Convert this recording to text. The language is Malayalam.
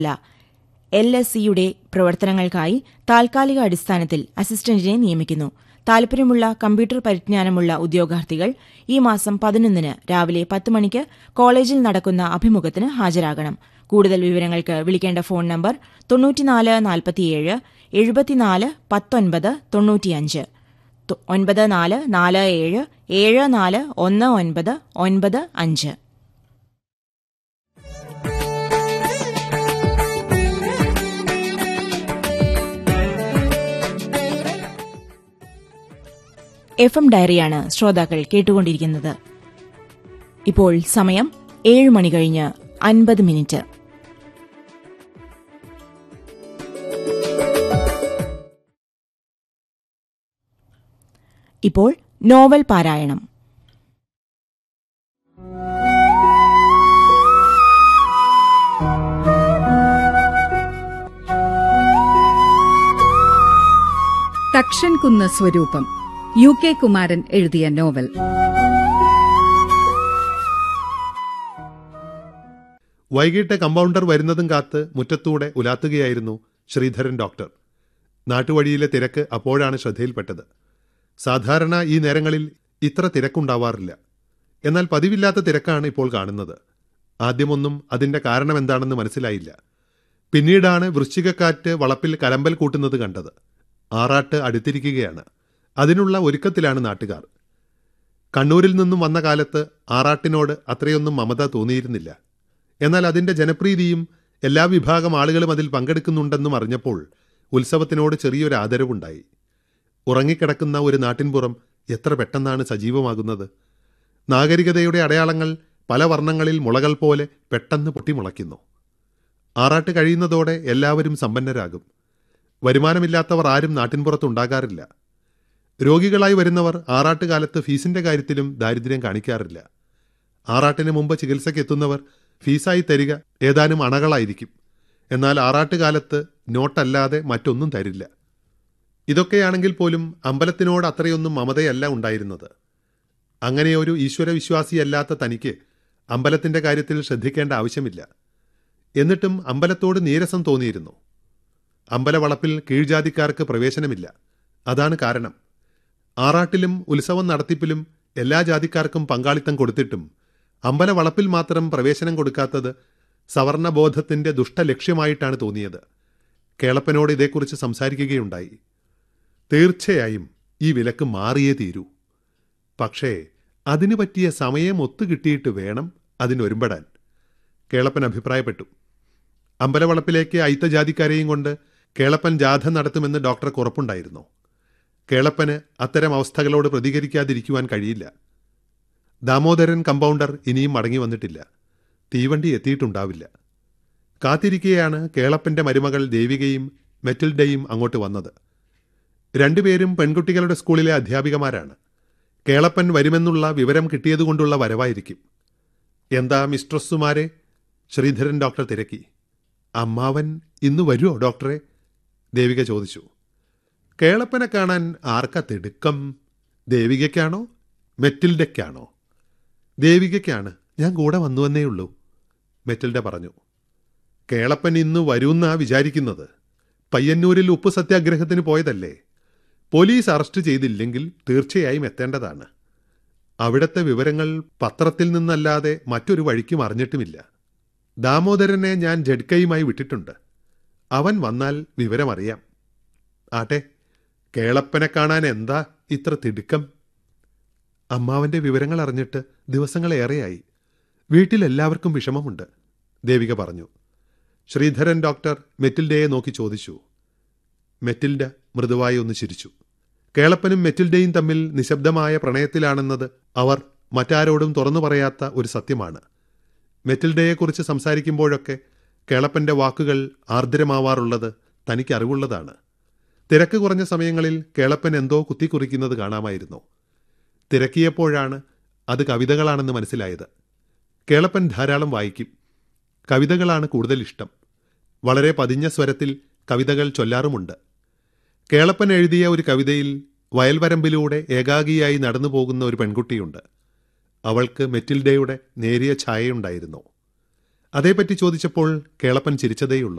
എൽ എസ് സിയുടെ പ്രവർത്തനങ്ങൾക്കായി താൽക്കാലിക അടിസ്ഥാനത്തിൽ അസിസ്റ്റന്റിനെ നിയമിക്കുന്നു താൽപര്യമുള്ള കമ്പ്യൂട്ടർ പരിജ്ഞാനമുള്ള ഉദ്യോഗാർത്ഥികൾ ഈ മാസം പതിനൊന്നിന് രാവിലെ പത്ത് മണിക്ക് കോളേജിൽ നടക്കുന്ന അഭിമുഖത്തിന് ഹാജരാകണം കൂടുതൽ വിവരങ്ങൾക്ക് വിളിക്കേണ്ട ഫോൺ നമ്പർ തൊണ്ണൂറ്റിനാല് നാൽപ്പത്തിയേഴ് എഴുപത്തിനാല് പത്തൊൻപത് തൊണ്ണൂറ്റിയഞ്ച് തൊ- ഒൻപത് നാല് നാല് ഏഴ് ഏഴ് നാല് ഒന്ന് ഒൻപത് ഒൻപത് അഞ്ച് എഫ് എം ഡയറിയാണ് ശ്രോതാക്കൾ കേട്ടുകൊണ്ടിരിക്കുന്നത് ഇപ്പോൾ സമയം ഏഴ് മണി കഴിഞ്ഞ് അൻപത് മിനിറ്റ് ഇപ്പോൾ നോവൽ പാരായണം തക്ഷൻ കുന്ന് സ്വരൂപം യു കെ കുമാരൻ എഴുതിയ നോവൽ വൈകിട്ട് കമ്പൗണ്ടർ വരുന്നതും കാത്ത് മുറ്റത്തൂടെ ഉലാത്തുകയായിരുന്നു ശ്രീധരൻ ഡോക്ടർ നാട്ടുവഴിയിലെ തിരക്ക് അപ്പോഴാണ് ശ്രദ്ധയിൽപ്പെട്ടത് സാധാരണ ഈ നേരങ്ങളിൽ ഇത്ര തിരക്കുണ്ടാവാറില്ല എന്നാൽ പതിവില്ലാത്ത തിരക്കാണ് ഇപ്പോൾ കാണുന്നത് ആദ്യമൊന്നും അതിന്റെ കാരണം എന്താണെന്ന് മനസ്സിലായില്ല പിന്നീടാണ് വൃശ്ചികക്കാറ്റ് വളപ്പിൽ കലമ്പൽ കൂട്ടുന്നത് കണ്ടത് ആറാട്ട് അടുത്തിരിക്കുകയാണ് അതിനുള്ള ഒരുക്കത്തിലാണ് നാട്ടുകാർ കണ്ണൂരിൽ നിന്നും വന്ന കാലത്ത് ആറാട്ടിനോട് അത്രയൊന്നും മമത തോന്നിയിരുന്നില്ല എന്നാൽ അതിന്റെ ജനപ്രീതിയും എല്ലാ വിഭാഗം ആളുകളും അതിൽ പങ്കെടുക്കുന്നുണ്ടെന്നും അറിഞ്ഞപ്പോൾ ഉത്സവത്തിനോട് ചെറിയൊരു ആദരവുണ്ടായി ഉറങ്ങിക്കിടക്കുന്ന ഒരു നാട്ടിൻപുറം എത്ര പെട്ടെന്നാണ് സജീവമാകുന്നത് നാഗരികതയുടെ അടയാളങ്ങൾ പല വർണ്ണങ്ങളിൽ മുളകൾ പോലെ പെട്ടെന്ന് പൊട്ടിമുളയ്ക്കുന്നു ആറാട്ട് കഴിയുന്നതോടെ എല്ലാവരും സമ്പന്നരാകും വരുമാനമില്ലാത്തവർ ആരും നാട്ടിൻപുറത്തുണ്ടാകാറില്ല രോഗികളായി വരുന്നവർ ആറാട്ടുകാലത്ത് ഫീസിന്റെ കാര്യത്തിലും ദാരിദ്ര്യം കാണിക്കാറില്ല ആറാട്ടിന് മുമ്പ് ചികിത്സയ്ക്ക് എത്തുന്നവർ ഫീസായി തരിക ഏതാനും അണകളായിരിക്കും എന്നാൽ ആറാട്ടുകാലത്ത് നോട്ടല്ലാതെ മറ്റൊന്നും തരില്ല ഇതൊക്കെയാണെങ്കിൽ പോലും അമ്പലത്തിനോട് അത്രയൊന്നും മമതയല്ല ഉണ്ടായിരുന്നത് അങ്ങനെയൊരു ഈശ്വരവിശ്വാസിയല്ലാത്ത തനിക്ക് അമ്പലത്തിന്റെ കാര്യത്തിൽ ശ്രദ്ധിക്കേണ്ട ആവശ്യമില്ല എന്നിട്ടും അമ്പലത്തോട് നീരസം തോന്നിയിരുന്നു അമ്പലവളപ്പിൽ കീഴ്ജാതിക്കാർക്ക് പ്രവേശനമില്ല അതാണ് കാരണം ആറാട്ടിലും ഉത്സവം നടത്തിപ്പിലും എല്ലാ ജാതിക്കാർക്കും പങ്കാളിത്തം കൊടുത്തിട്ടും അമ്പലവളപ്പിൽ മാത്രം പ്രവേശനം കൊടുക്കാത്തത് സവർണബോധത്തിന്റെ ദുഷ്ടലക്ഷ്യമായിട്ടാണ് തോന്നിയത് കേളപ്പനോട് ഇതേക്കുറിച്ച് സംസാരിക്കുകയുണ്ടായി തീർച്ചയായും ഈ വിലക്ക് മാറിയേ തീരൂ പക്ഷേ അതിനു പറ്റിയ സമയം ഒത്തുകിട്ടിയിട്ട് വേണം അതിനൊരുമ്പടാൻ കേളപ്പൻ അഭിപ്രായപ്പെട്ടു അമ്പലവളപ്പിലേക്ക് അയിത്തജാതിക്കാരെയും കൊണ്ട് കേളപ്പൻ ജാഥ നടത്തുമെന്ന് ഡോക്ടർക്ക് ഉറപ്പുണ്ടായിരുന്നു കേളപ്പന് അത്തരം അവസ്ഥകളോട് പ്രതികരിക്കാതിരിക്കുവാൻ കഴിയില്ല ദാമോദരൻ കമ്പൗണ്ടർ ഇനിയും മടങ്ങി വന്നിട്ടില്ല തീവണ്ടി എത്തിയിട്ടുണ്ടാവില്ല കാത്തിരിക്കെയാണ് കേളപ്പന്റെ മരുമകൾ ദേവികയും മെറ്റിൽഡയും അങ്ങോട്ട് വന്നത് രണ്ടുപേരും പെൺകുട്ടികളുടെ സ്കൂളിലെ അധ്യാപികമാരാണ് കേളപ്പൻ വരുമെന്നുള്ള വിവരം കിട്ടിയതുകൊണ്ടുള്ള വരവായിരിക്കും എന്താ മിസ്ട്രസ്സുമാരെ ശ്രീധരൻ ഡോക്ടർ തിരക്കി അമ്മാവൻ ഇന്ന് വരുമോ ഡോക്ടറെ ദേവിക ചോദിച്ചു കേളപ്പനെ കാണാൻ ആർക്കാ തിടുക്കം ദേവികയ്ക്കാണോ മെറ്റിൽഡയ്ക്കാണോ ദേവികയ്ക്കാണ് ഞാൻ കൂടെ വന്നുവെന്നേ ഉള്ളൂ മെറ്റിൽഡ പറഞ്ഞു കേളപ്പൻ ഇന്ന് വരുമെന്നാ വിചാരിക്കുന്നത് പയ്യന്നൂരിൽ ഉപ്പ് സത്യാഗ്രഹത്തിന് പോയതല്ലേ പോലീസ് അറസ്റ്റ് ചെയ്തില്ലെങ്കിൽ തീർച്ചയായും എത്തേണ്ടതാണ് അവിടത്തെ വിവരങ്ങൾ പത്രത്തിൽ നിന്നല്ലാതെ മറ്റൊരു വഴിക്കും അറിഞ്ഞിട്ടുമില്ല ദാമോദരനെ ഞാൻ ജഡ്കയുമായി വിട്ടിട്ടുണ്ട് അവൻ വന്നാൽ വിവരമറിയാം ആട്ടെ കേളപ്പനെ കാണാൻ എന്താ ഇത്ര തിടുക്കം അമ്മാവന്റെ വിവരങ്ങൾ അറിഞ്ഞിട്ട് ദിവസങ്ങളേറെയായി വീട്ടിലെല്ലാവർക്കും വിഷമമുണ്ട് ദേവിക പറഞ്ഞു ശ്രീധരൻ ഡോക്ടർ മെറ്റിൽഡയെ നോക്കി ചോദിച്ചു മെറ്റിൽഡ മൃദുവായി ഒന്ന് ചിരിച്ചു കേളപ്പനും മെറ്റിൽഡയും തമ്മിൽ നിശബ്ദമായ പ്രണയത്തിലാണെന്നത് അവർ മറ്റാരോടും തുറന്നു പറയാത്ത ഒരു സത്യമാണ് മെറ്റിൽഡയെക്കുറിച്ച് സംസാരിക്കുമ്പോഴൊക്കെ കേളപ്പന്റെ വാക്കുകൾ ആർദ്രമാവാറുള്ളത് തനിക്ക് അറിവുള്ളതാണ് തിരക്ക് കുറഞ്ഞ സമയങ്ങളിൽ കേളപ്പൻ എന്തോ കുത്തിക്കുറിക്കുന്നത് കാണാമായിരുന്നു തിരക്കിയപ്പോഴാണ് അത് കവിതകളാണെന്ന് മനസ്സിലായത് കേളപ്പൻ ധാരാളം വായിക്കും കവിതകളാണ് കൂടുതൽ ഇഷ്ടം വളരെ പതിഞ്ഞ സ്വരത്തിൽ കവിതകൾ ചൊല്ലാറുമുണ്ട് കേളപ്പൻ എഴുതിയ ഒരു കവിതയിൽ വയൽവരമ്പിലൂടെ ഏകാഗിയായി നടന്നു പോകുന്ന ഒരു പെൺകുട്ടിയുണ്ട് അവൾക്ക് മെറ്റിൽഡയുടെ നേരിയ ഛായയുണ്ടായിരുന്നു അതേപ്പറ്റി ചോദിച്ചപ്പോൾ കേളപ്പൻ ചിരിച്ചതേയുള്ളൂ